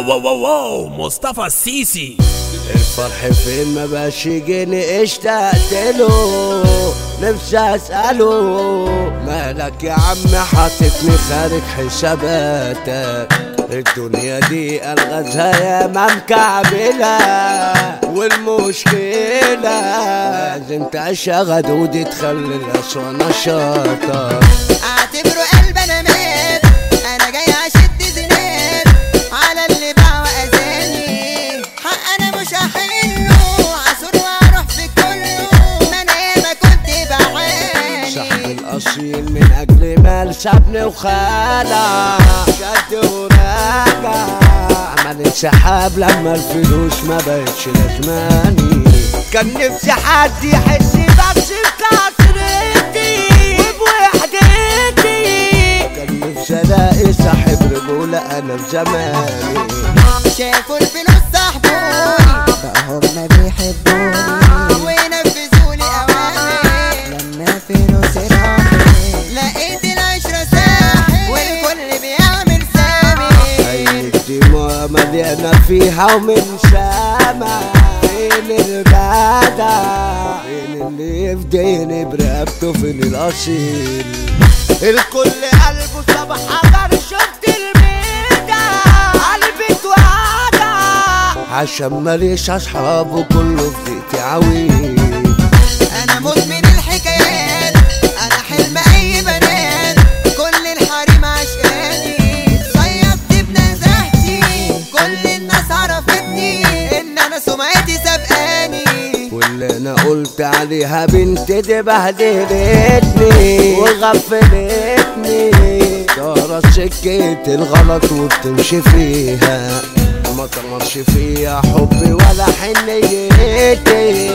واو واو واو مصطفى السيسي الفرح فين ما باش يجيني اشتقت له نفسي اساله مالك يا عم حاططني خارج حساباتك الدنيا دي الغازها يا ما مكعبلة والمشكلة لازم تشغل ودي تخلي الأسوأ نشاطك اعتبره قلب انا مات انا جاي اشد زناد على اللي باع واذاني حق انا مش هحله عصور واروح في كله ما انا ياما كنت صاحب بعاني الأصيل من أجل مال سابني وخلع شد وراجع عمل انسحاب لما الفلوس ما بقتش لازماني كان نفسي حد يحس بس بكسرتي وبوحدتي كان نفسي الاقي صاحب رجولة انا في زماني شافوا الفلوس صاحبوني بقى هما بيحبوني ونفذوا لي اوامر لما فلوس راحت لقيت العشرة ساحل والكل بيعمل سامي هي الدموع مليانة فيها ومن سما فين الجدع فين اللي يفديني برقبته فين الأصيل الكل قلبه صبح حجر شفت الميدة قلبي اتوجع عشان ماليش أصحابه كله في دقيقتي عويل انا مدمن الحكايات انا حلم اي بنات كل الحريم عشقاني صيدت بنزهتي كل الناس عرفتني ان انا سمعتي سبقاني واللي انا قلت عليها بنت دي بهدلتني وغفلتني دارت سكة الغلط وبتمشي فيها ما طمرش فيها حبي ولا حنيتي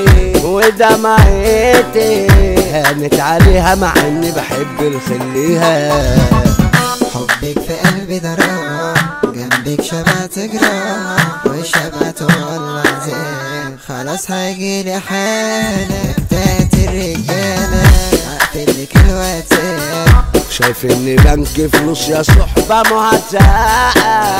ودمعتي هانت عليها مع اني بحب الخليها حبك في قلبي ضرام جنبك شبعت جرام وشبعت والله زين خلاص هيجيلي حالة بتاعت الرجالة هقفلك الواتساب شايف اني بنك فلوس يا صحبة مهزأة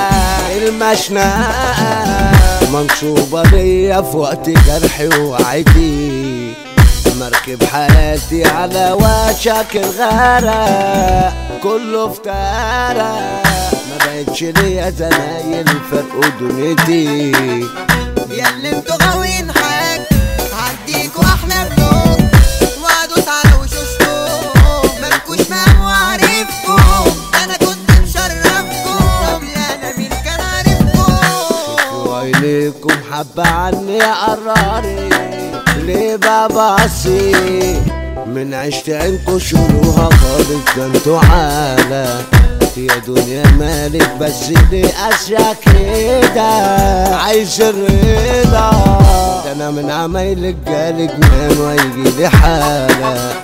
المشنقة منصوبة ليا في وقت جرحي ووعدي مركب حياتي على وشك الغرق كله افترى ما بقتش ليا زمايل فرقوا دنيتي يا اللي انتوا غاويين حاج هديكوا احلى بلوك وادوس على وشوشكم مالكوش مقام وعارفكم انا كنت مشرفكم طب لا انا مين كان عارفكم وعينيكم حبة عني قراري ليه ببصي من عشت عينكوا شروها خالص ده انتوا عالة يا دنيا مالك بس ليه قاسية كده عايز الرضا ده انا من عمايلك جالك مان ويجي لي حالة